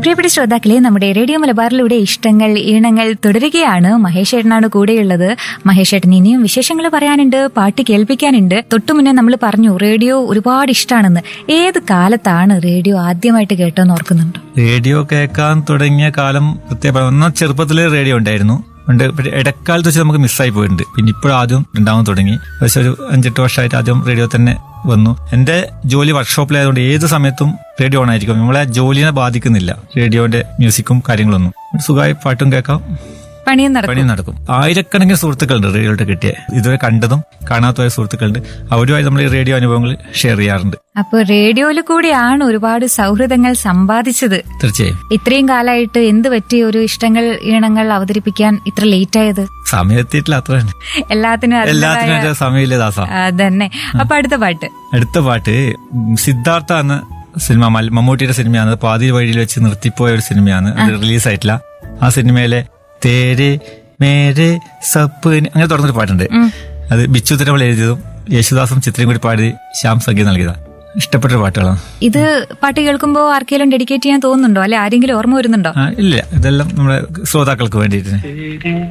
പ്രിയപ്പെട്ട ശ്രോതാക്കളെ നമ്മുടെ റേഡിയോ മലബാറിലൂടെ ഇഷ്ടങ്ങൾ ഈണങ്ങൾ തുടരുകയാണ് മഹേഷ് ഏട്ടനാണ് കൂടെയുള്ളത് മഹേഷ് ഏട്ടൻ ഇനിയും വിശേഷങ്ങൾ പറയാനുണ്ട് പാട്ട് കേൾപ്പിക്കാനുണ്ട് തൊട്ടു മുന്നേ നമ്മൾ പറഞ്ഞു റേഡിയോ ഒരുപാട് ഇഷ്ടമാണെന്ന് ഏത് കാലത്താണ് റേഡിയോ ആദ്യമായിട്ട് കേട്ടോന്ന് ഓർക്കുന്നുണ്ടോ റേഡിയോ കേൾക്കാൻ തുടങ്ങിയ കാലം പ്രത്യേക ഒന്നാം ചെറുപ്പത്തില് റേഡിയോ ഉണ്ടായിരുന്നു ഉണ്ട് പക്ഷേ ഇടക്കാലത്ത് വെച്ച് നമുക്ക് മിസ്സായി പോയിട്ടുണ്ട് പിന്നെ ഇപ്പോഴും ആദ്യം ഉണ്ടാവാൻ തുടങ്ങി പക്ഷെ ഒരു അഞ്ചെട്ട് വർഷമായിട്ട് ആദ്യം റേഡിയോ തന്നെ വന്നു എന്റെ ജോലി വർക്ക്ഷോപ്പിലായതുകൊണ്ട് ഏത് സമയത്തും റേഡിയോ ഓൺ ആയിരിക്കും നമ്മളെ ജോലിനെ ബാധിക്കുന്നില്ല റേഡിയോന്റെ മ്യൂസിക്കും കാര്യങ്ങളൊന്നും സുഖമായി പാട്ടും കേൾക്കാം പണിയും നടക്കും പണി നടക്കും ആയിരക്കണക്കിന് സുഹൃത്തുക്കളുണ്ട് റേഡിയോയുടെ കിട്ടിയ ഇതുവരെ കണ്ടതും കാണാത്തതായ സുഹൃത്തുക്കളുണ്ട് അവരുമായി നമ്മൾ ഈ റേഡിയോ അനുഭവങ്ങൾ ഷെയർ ചെയ്യാറുണ്ട് അപ്പൊ റേഡിയോയിൽ കൂടിയാണ് ഒരുപാട് സൗഹൃദങ്ങൾ സമ്പാദിച്ചത് തീർച്ചയായും ഇത്രയും കാലമായിട്ട് എന്ത് പറ്റി ഒരു ഇഷ്ടങ്ങൾ ഈണങ്ങൾ അവതരിപ്പിക്കാൻ ഇത്ര ലേറ്റ് ആയത് സമയം എത്തിയിട്ടില്ല അത്ര തന്നെ എല്ലാത്തിനും അതിന്റേതായ- എല്ലാത്തിനും അതിന്റെ സമയമില്ല ദാസ അതന്നെ അപ്പൊ അടുത്ത പാട്ട് അടുത്ത പാട്ട് ഉം, സിദ്ധാർത്ഥ എന്ന സിനിമ മൽ- മമ്മൂട്ടിയുടെ സിനിമയാണ് അത് പാതി വഴിയിൽ വെച്ച് നിർത്തിപ്പോയ ഒരു സിനിമയാണ് അത് റിലീസ് ആയിട്ടില്ല ആ സിനിമയിലെ തേരെ മേരെ സപ്പിന് അങ്ങനെ തുടർന്നൊരു പാട്ടുണ്ട് അത് ബിച്ചു തിരവൾ എഴുതിയതും യേശുദാസും ചിത്രയും കൂടി പാടി ശ്യാം സംഗീതം നൽകിയതാണ് ഇഷ്ടപ്പെട്ട പാട്ടുകളാണ് ഇത് പാട്ട് കേൾക്കുമ്പോ ആർക്കെങ്കിലും ഡെഡിക്കേറ്റ് ചെയ്യാൻ തോന്നുന്നുണ്ടോ അല്ലെ ആരെങ്കിലും ഓർമ്മ വരുന്നുണ്ടോ ആ, ഇല്ല ഇതെല്ലാം നമ്മുടെ ശ്രോതാക്കൾക്ക് വേണ്ടിയിട്ട്